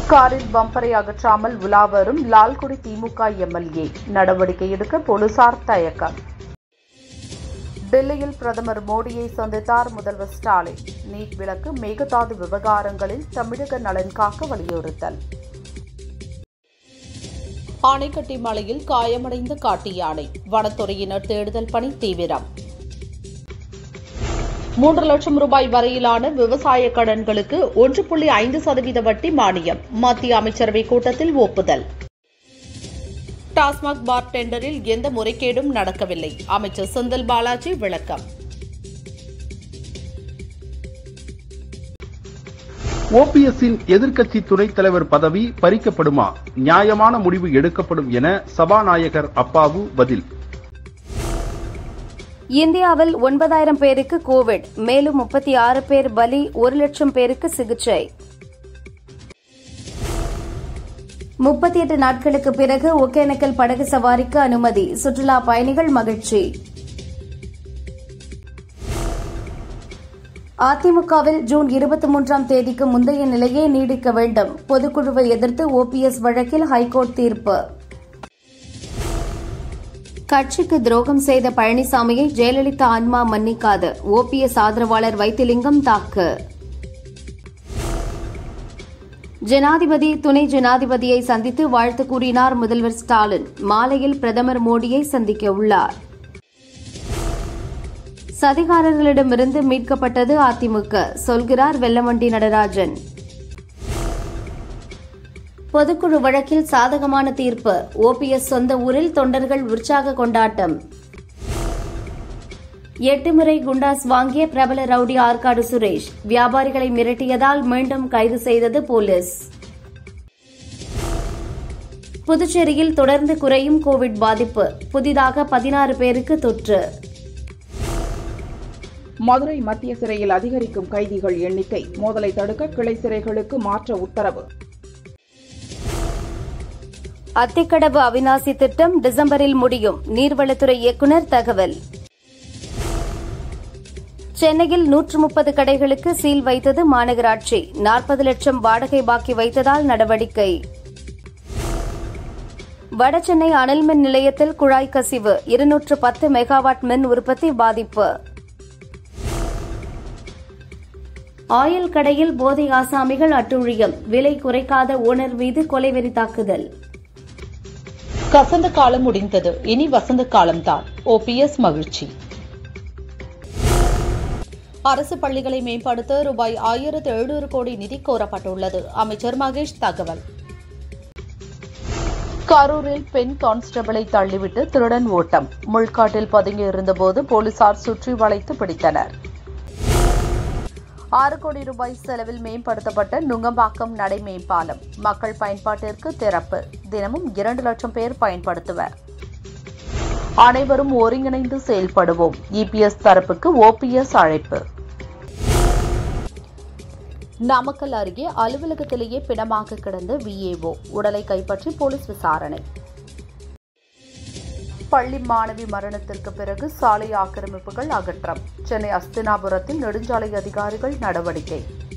காரில் பம்பரை அகற்றாமல் உலா வரும் லால்குடி திமுக எம்எல்ஏ நடவடிக்கை எடுக்க போலீசார் தயக்கம் டெல்லியில் பிரதமர் மோடியை சந்தித்தார் முதல்வர் ஸ்டாலின் நீட் விலக்கு மேகதாது விவகாரங்களில் தமிழக நலன் காக்க வலியுறுத்தல் ஆனைக்கட்டி மலையில் காயமடைந்த காட்டு யானை வனத்துறையினர் தேடுதல் பணி தீவிரம் மூன்று லட்சம் ரூபாய் வரையிலான விவசாய கடன்களுக்கு ஒன்று புள்ளி ஐந்து சதவீத வட்டி மானியம் மத்திய அமைச்சரவை கூட்டத்தில் ஒப்புதல் டாஸ்மாக் பார் டெண்டரில் எந்த முறைகேடும் நடக்கவில்லை அமைச்சர் செந்தில் பாலாஜி விளக்கம் ஓபிஎஸ்ஸின் எதிர்க்கட்சி துணைத் தலைவர் பதவி பறிக்கப்படுமா நியாயமான முடிவு எடுக்கப்படும் என சபாநாயகர் அப்பாவு பதில் இந்தியாவில் ஒன்பதாயிரம் பேருக்கு கோவிட் மேலும் முப்பத்தி ஆறு பேர் பலி ஒரு லட்சம் பேருக்கு சிகிச்சை முப்பத்தி எட்டு நாட்களுக்கு பிறகு ஒகேனக்கல் படகு சவாரிக்கு அனுமதி சுற்றுலா பயணிகள் மகிழ்ச்சி அதிமுகவில் ஜூன் இருபத்தி மூன்றாம் தேதிக்கு முந்தைய நிலையே நீடிக்க வேண்டும் பொதுக்குழுவை எதிர்த்து ஓபிஎஸ் வழக்கில் ஹைகோர்ட் தீர்ப்பு கட்சிக்கு துரோகம் செய்த பழனிசாமியை ஜெயலலிதா ஆன்மா மன்னிக்காது ஓபிஎஸ் ஆதரவாளர் வைத்திலிங்கம் தாக்கு ஜனாதிபதி துணை ஜனாதிபதியை சந்தித்து வாழ்த்து கூறினார் முதல்வர் ஸ்டாலின் மாலையில் பிரதமர் மோடியை சந்திக்க உள்ளார் சதிகாரர்களிடமிருந்து மீட்கப்பட்டது அதிமுக சொல்கிறார் வெல்லமண்டி நடராஜன் பொதுக்குழு வழக்கில் சாதகமான தீர்ப்பு ஓபிஎஸ் சொந்த ஊரில் தொண்டர்கள் உற்சாக கொண்டாட்டம் எட்டு முறை குண்டாஸ் வாங்கிய பிரபல ரவுடி ஆற்காடு சுரேஷ் வியாபாரிகளை மிரட்டியதால் மீண்டும் கைது செய்தது போலீஸ் புதுச்சேரியில் தொடர்ந்து குறையும் கோவிட் பாதிப்பு புதிதாக பதினாறு பேருக்கு தொற்று மதுரை மத்திய சிறையில் அதிகரிக்கும் கைதிகள் எண்ணிக்கை மோதலை தடுக்க கிளை சிறைகளுக்கு மாற்ற உத்தரவு அத்திக்கடவு அவிநாசி திட்டம் டிசம்பரில் முடியும் நீர்வளத்துறை இயக்குநர் தகவல் சென்னையில் நூற்று முப்பது கடைகளுக்கு சீல் வைத்தது மாநகராட்சி நாற்பது லட்சம் வாடகை பாக்கி வைத்ததால் நடவடிக்கை வடசென்னை அனல் மின் நிலையத்தில் குழாய் கசிவு இருநூற்று பத்து மெகாவாட் மின் உற்பத்தி பாதிப்பு ஆயில் கடையில் போதை ஆசாமிகள் அட்டுழியம் விலை குறைக்காத ஓனர் மீது கொலைவெறி தாக்குதல் கசந்த காலம் முடிந்தது இனி வசந்த காலம்தான் ஓபிஎஸ் மகிழ்ச்சி அரசு பள்ளிகளை மேம்படுத்த ரூபாய் ஆயிரத்து எழுநூறு கோடி நிதி கோரப்பட்டுள்ளது அமைச்சர் மகேஷ் தகவல் கரூரில் பெண் கான்ஸ்டபிளை தள்ளிவிட்டு திருடன் ஓட்டம் முள்காட்டில் பதுங்கி இருந்தபோது போலீசார் சுற்றி வளைத்து பிடித்தனர் ஆறு கோடி ரூபாய் செலவில் மேம்படுத்தப்பட்ட நுங்கம்பாக்கம் நடை மேம்பாலம் மக்கள் பயன்பாட்டிற்கு திறப்பு தினமும் இரண்டு லட்சம் பேர் பயன்படுத்துவர் அனைவரும் ஒருங்கிணைந்து செயல்படுவோம் இபிஎஸ் தரப்புக்கு ஓபிஎஸ் அழைப்பு நாமக்கல் அருகே அலுவலகத்திலேயே பிணமாக கிடந்த விஏஓ உடலை கைப்பற்றி போலீஸ் விசாரணை பள்ளி மாணவி மரணத்திற்கு பிறகு சாலை ஆக்கிரமிப்புகள் அகற்றம் சென்னை அஸ்தினாபுரத்தில் நெடுஞ்சாலை அதிகாரிகள் நடவடிக்கை